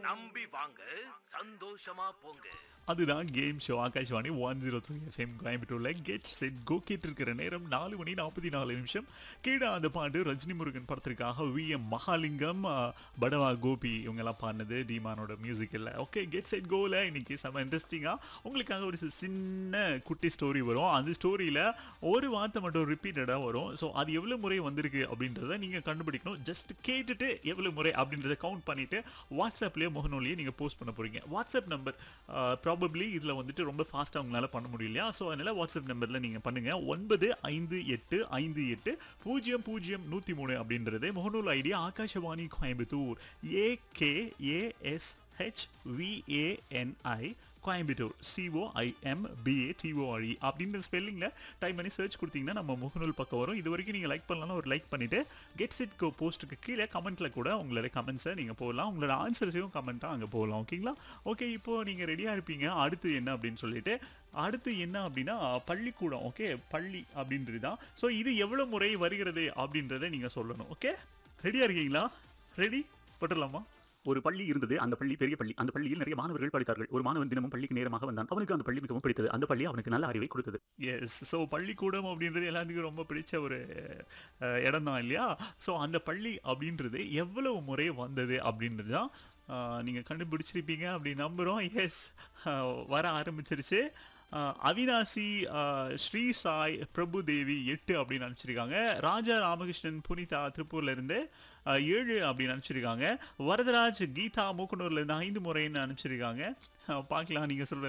நம்பி வாங்க சந்தோஷமா போங்க அதுதான் game show Akashvani one zero three FM கோயம்புத்தூர்ல கெட் செட் கோ கேட்டு இருக்கிற நேரம் நாலு மணி நாற்பத்தி நாலு நிமிஷம் கீழே அந்த பாட்டு ரஜினி முருகன் படத்திற்காக வி எம் மகாலிங்கம் ஆ, படவா கோபி இவங்கெல்லாம் பாடினது டிமானோட மியூசிக்கில் ஓகே கெட் செட் கோல இன்னைக்கு செம்ம இன்ட்ரெஸ்டிங்காக உங்களுக்காக ஒரு சி- சின்ன குட்டி ஸ்டோரி வரும் அந்த ஸ்டோரியில் ஒரு வார்த்தை மட்டும் ரிப்பீட்டடாக வரும் ஸோ அது எவ்வளோ முறை வந்திருக்கு அப்படின்றத நீங்கள் கண்டுபிடிக்கணும் ஜஸ்ட் கேட்டுட்டு எவ்வளோ முறை அப்படின்றத கவுண்ட் பண்ணிட்டு வாட்ஸ்அப்லேயே முகநூலியே நீங்கள் போஸ்ட் பண்ண போகிறீங்க வாட்ஸ்அப் நம்பர் ப்ராபப்ளி இதில் வந்துட்டு ரொம்ப ஃபாஸ்ட்டாக உங்களால் பண்ண முடியலையா ஸோ அதனால் வாட்ஸ்அப் நம்பரில் நீங்கள் பண்ணுங்கள் ஒன்பது ஐந்து எட்டு ஐந்து எட்டு பூஜ்ஜியம் பூஜ்ஜியம் நூற்றி மூணு அப்படின்றது முகநூல் ID Akashvani Coimbatore AKAS HVANI Coimbatore COIM BA TORE அப்படின்ற ஸ்பெல்லிங்கில் டைப் பண்ணி சர்ச் கொடுத்தீங்கன்னா நம்ம முகநூல் பக்கம் வரும் இது வரைக்கும் நீங்கள் லைக் பண்ணலாம் ஒரு லைக் பண்ணிவிட்டு கெட் செட் கோ போஸ்ட்டுக்கு கீழே கமெண்ட்டில் கூட உங்களோட கமெண்ட்ஸை நீங்கள் போடலாம் உங்களோட ஆன்சர்ஸையும் கமெண்ட்டாக அங்கே போகலாம் ஓகேங்களா ஓகே இப்போது நீங்கள் ரெடியாக இருப்பீங்க அடுத்து என்ன அப்படின்னு சொல்லிட்டு அடுத்து என்ன அப்படின்னா பள்ளிக்கூடம் ஓகே பள்ளி அப்படின்றது தான் ஸோ இது எவ்வளோ முறை வருகிறது அப்படின்றத நீங்கள் சொல்லணும் ஓகே ரெடியாக இருக்கீங்களா ரெடி போட்டுடலாமா ஒரு பள்ளி இருந்தது அந்த பள்ளி பெரிய பள்ளி அந்த பள்ளியில் நிறைய மாணவர்கள் படித்தார்கள் ஒரு மாணவன் தினமும் பள்ளிக்கு நேரமாக வந்தான் அவனுக்கு அந்த பள்ளி மிகவும் பிடித்தது அந்த பள்ளி அவனுக்கு நல்ல அறிவை கொடுத்தது எஸ் ஸோ பள்ளிக்கூடம் அப்படின்றது எல்லாத்துக்கும் ரொம்ப பிடிச்ச ஒரு இடம் தான் இல்லையா ஸோ அந்த பள்ளி அப்படின்றது எவ்வளவு முறை வந்தது அப்படின்றது தான் நீங்கள் கண்டுபிடிச்சிருப்பீங்க அப்படி நம்புகிறோம் எஸ் வர ஆரம்பிச்சிருச்சு அஹ், அவினாசி அஹ், ஸ்ரீ சாய் பிரபு தேவி எட்டு அப்படின்னு அனுப்பிச்சிருக்காங்க ராஜா ராமகிருஷ்ணன் புனிதா திருப்பூர்ல இருந்து அஹ், ஏழு அப்படின்னு அனுப்பிச்சிருக்காங்க வரதராஜ் கீதா மூக்கனூர்ல இருந்து ஐந்து முறைன்னு அனுப்பிச்சிருக்காங்க அஹ், பார்க்கலாம் நீங்க சொல்ற